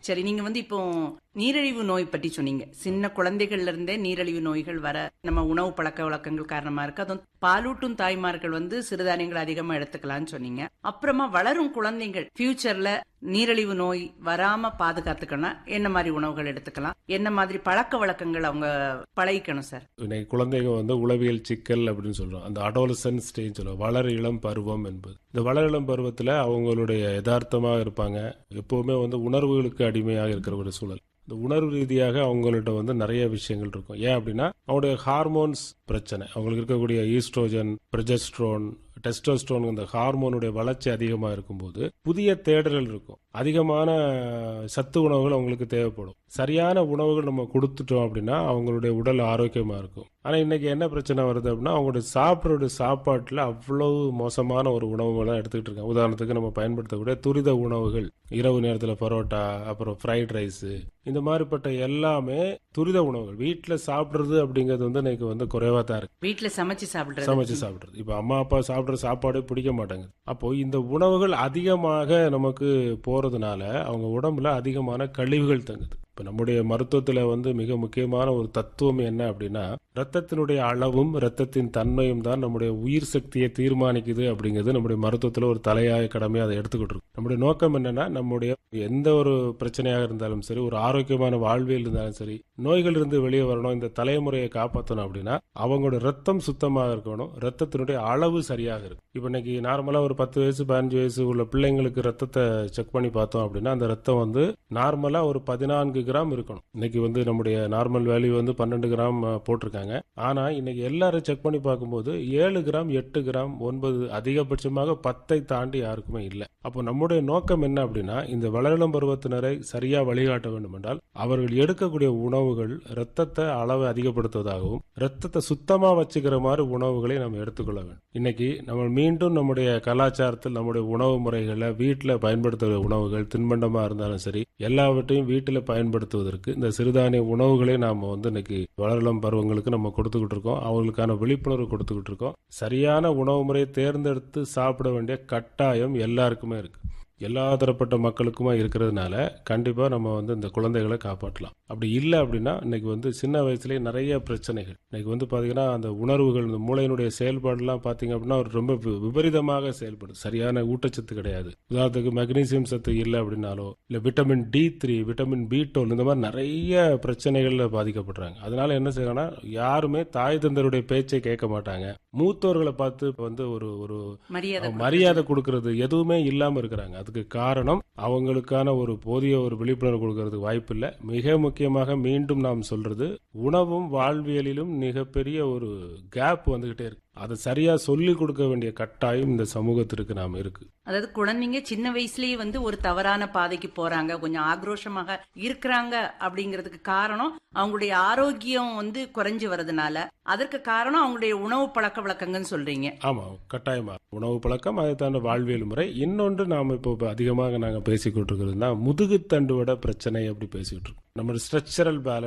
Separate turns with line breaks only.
சரி நீங்க வந்து இப்போ நீரிழிவு நோய் பற்றி சொன்னீங்க சின்ன குழந்தைகள்ல இருந்தே நீரிழிவு நோய்கள் வர நம்ம உணவு பழக்க வழக்கங்கள் காரணமா இருக்கு அதுவும் பாலூட்டும் தாய்மார்கள் வந்து சிறுதானியங்கள் அதிகமா எடுத்துக்கலாம்னு சொன்னீங்க அப்புறமா வளரும் குழந்தைகள் ஃபியூச்சர்ல நீரிழிவு நோய் வராம பாதுகாத்துக்கணும் என்ன மாதிரி உணவுகள் எடுத்துக்கலாம் என்ன மாதிரி பழக்க வழக்கங்கள் அவங்க பழகிக்கணும் சார்
இன்னைக்கு குழந்தைங்க வந்து உளவியல் சிக்கல் அப்படின்னு சொல்றோம் அந்த அடோலசன் ஸ்டேஜ் சொல்லுவோம் வளர் இளம் பருவம் என்பது இந்த வளர் இளம் பருவத்துல அவங்களுடைய யதார்த்தமாக இருப்பாங்க எப்பவுமே வந்து உணர்வுகளுக்கு அடிமையாக இருக்கிற ஒரு சூழல் இந்த உணர்வு ரீதியாக அவங்கள்ட்ட வந்து நிறைய விஷயங்கள் இருக்கும் ஏன் அப்படின்னா அவங்களுடைய ஹார்மோன்ஸ் பிரச்சனை அவங்களுக்கு இருக்கக்கூடிய ஈஸ்ட்ரோஜன் பிரஜஸ்ட்ரோன் டெஸ்டோஸ்ட்ரோன் இந்த ஹார்மோனுடைய வளர்ச்சி அதிகமாக இருக்கும்போது புதிய தேடல்கள் இருக்கும் அதிகமான சத்து உணவுகள் அவங்களுக்கு தேவைப்படும் சரியான உணவுகள் நம்ம கொடுத்துட்டோம் அப்படின்னா அவங்களுடைய உடல் ஆரோக்கியமா இருக்கும் ஆனா இன்னைக்கு என்ன பிரச்சனை வருது அப்படின்னா அவங்களுடைய சாப்பிட்ற சாப்பாட்டுல அவ்வளவு மோசமான ஒரு உணவுகள்லாம் எடுத்துக்கிட்டு இருக்காங்க உதாரணத்துக்கு நம்ம பயன்படுத்தக்கூடிய துரித உணவுகள் இரவு நேரத்துல பரோட்டா அப்புறம் ஃப்ரைட் ரைஸ் இந்த மாதிரிப்பட்ட எல்லாமே துரித உணவுகள் வீட்டுல சாப்பிடுறது அப்படிங்கிறது வந்து இன்னைக்கு வந்து குறைவா தான் இருக்கு
வீட்டுல சமைச்சு சாப்பிடுறது
சமைச்சு சாப்பிடுறது இப்ப அம்மா அப்பா சாப்பிடுற சாப்பாடு பிடிக்க மாட்டாங்குது அப்போ இந்த உணவுகள் அதிகமாக நமக்கு போறதுனால அவங்க உடம்புல அதிகமான கழிவுகள் தங்குது இப்ப நம்முடைய மருத்துவத்துல வந்து மிக முக்கியமான ஒரு தத்துவம் என்ன அப்படின்னா ரத்தத்தினுடைய அளவும் ரத்தத்தின் தன்மையும் தான் நம்முடைய உயிர் சக்தியை தீர்மானிக்குது அப்படிங்கிறது நம்முடைய மருத்துவத்துல ஒரு தலையாய கடமையை அதை எடுத்துக்கிட்டு இருக்கோம் நம்முடைய நோக்கம் என்னன்னா நம்முடைய எந்த ஒரு பிரச்சனையாக இருந்தாலும் சரி ஒரு ஆரோக்கியமான வாழ்வியல் இருந்தாலும் சரி நோய்கள் இருந்து வெளியே வரணும் இந்த தலைமுறையை காப்பாற்றணும் அப்படின்னா அவங்களோட ரத்தம் சுத்தமாக இருக்கணும் ரத்தத்தினுடைய அளவு சரியாக இருக்கு இப்ப இன்னைக்கு நார்மலா ஒரு பத்து வயசு பதினஞ்சு வயசு உள்ள பிள்ளைங்களுக்கு ரத்தத்தை செக் பண்ணி பார்த்தோம் அப்படின்னா அந்த ரத்தம் வந்து நார்மலா ஒரு பதினான்கு கிராம் இருக்கணும் இன்னைக்கு வந்து நம்முடைய நார்மல் வேல்யூ வந்து பன்னெண்டு கிராம் அஹ், போட்டிருக்காங்க ஆனா இன்னைக்கு எல்லாரும் செக் பண்ணி பார்க்கும்போது ஏழு கிராம் எட்டு கிராம் ஒன்பது அதிகபட்சமாக பத்தை தாண்டி யாருக்குமே இல்லை அப்போ நம்முடைய நோக்கம் என்ன அப்படின்னா இந்த வளரிளம் பருவத்தினரை சரியா வழிகாட்ட வேண்டும் என்றால் அவர்கள் எடுக்கக்கூடிய உணவுகள் ரத்தத்தை அளவை அதிகப்படுத்துவதாகவும் ரத்தத்தை சுத்தமா வச்சுக்கிற மாதிரி உணவுகளை நம்ம எடுத்துக்கொள்ள வேண்டும் இன்னைக்கு நம்ம மீண்டும் நம்முடைய கலாச்சாரத்தில் நம்முடைய உணவு முறைகளை வீட்டில் பயன்படுத்துகிற உணவுகள் தின்பண்டமா இருந்தாலும் சரி எல்லாவற்றையும் வீட்டில் பயன்படுத்துவதற்கு இந்த சிறுதானிய உணவுகளை நாம வந்து இன்னைக்கு வளரலம் பருவங்களுக்கு நம்ம கொடுத்துக்கிட்டு இருக்கோம் அவங்களுக்கான விழிப்புணர்வு கொடுத்துக்கிட்டு இருக்கோம் சரியான உணவு முறையை தேர்ந்தெடுத்து சாப்பிட வேண்டிய கட்டாயம் எல்லாருக்குமே இருக்கு எல்லா தரப்பட்ட மக்களுக்குமா இருக்கிறதுனால கண்டிப்பா நம்ம வந்து இந்த குழந்தைகளை காப்பாற்றலாம் அப்படி இல்லை அப்படின்னா இன்னைக்கு வந்து சின்ன வயசுலயே நிறைய பிரச்சனைகள் இன்னைக்கு வந்து பாத்தீங்கன்னா அந்த உணர்வுகள் இந்த மூளையினுடைய செயல்பாடுலாம் பாத்தீங்க அப்படின்னா ஒரு ரொம்ப வி- விபரீதமாக செயல்படுது சரியான ஊட்டச்சத்து கிடையாது உதாரணத்துக்கு மெக்னீசியம் சத்து இல்லை அப்படின்னாலோ இல்ல vitamin D three vitamin B twelve இந்த மாதிரி நிறைய பிரச்சனைகள்ல பாதிக்கப்படுறாங்க அதனால என்ன செய்யறாங்கன்னா யாருமே தாய் தந்தருடைய பேச்சை கேட்க மாட்டாங்க மூத்தோர்களை பார்த்து வந்து ஒரு ஒரு
மரியாதை
மரியாதை கொடுக்கறது எதுவுமே இல்லாம இருக்கிறாங்க அதுக்கு காரணம் அவங்களுக்கான ஒரு போதிய ஒரு விழிப்புணர்வு கொடுக்கறதுக்கு வாய்ப்பு இல்லை மிக முக்கியமாக மீண்டும் நாம் சொல்றது உணவும் வாழ்வியலிலும் மிகப்பெரிய ஒரு கேப் வந்துகிட்டே இருக்கு அதை சரியா சொல்லி கொடுக்க வேண்டிய கட்டாயம் இந்த சமூகத்திற்கு நாம் இருக்கு
அதாவது குழந்தைங்க சின்ன வயசுலயே வந்து ஒரு தவறான பாதைக்கு போறாங்க கொஞ்சம் ஆக்ரோஷமாக இருக்கிறாங்க அப்படிங்கிறதுக்கு காரணம் அவங்களுடைய ஆரோக்கியம் வந்து குறைஞ்சு வரதுனால அதற்கு காரணம் அவங்களுடைய உணவு பழக்க வழக்கங்கன்னு சொல்றீங்க
ஆமா கட்டாயமா உணவு பழக்கம் அதை தாண்ட வாழ்வியல் முறை இன்னொன்று நாம இப்போ இப்ப அதிகமாக நாங்க பேசிக்கிட்டு இருக்கிறதுனா முதுகுத்தண்டுவட பிரச்சனை அப்படி பேசிக்கிட்டு இருக்கோம் நம்ம ஸ்ட்ரக்சரல் பேலன்ஸ்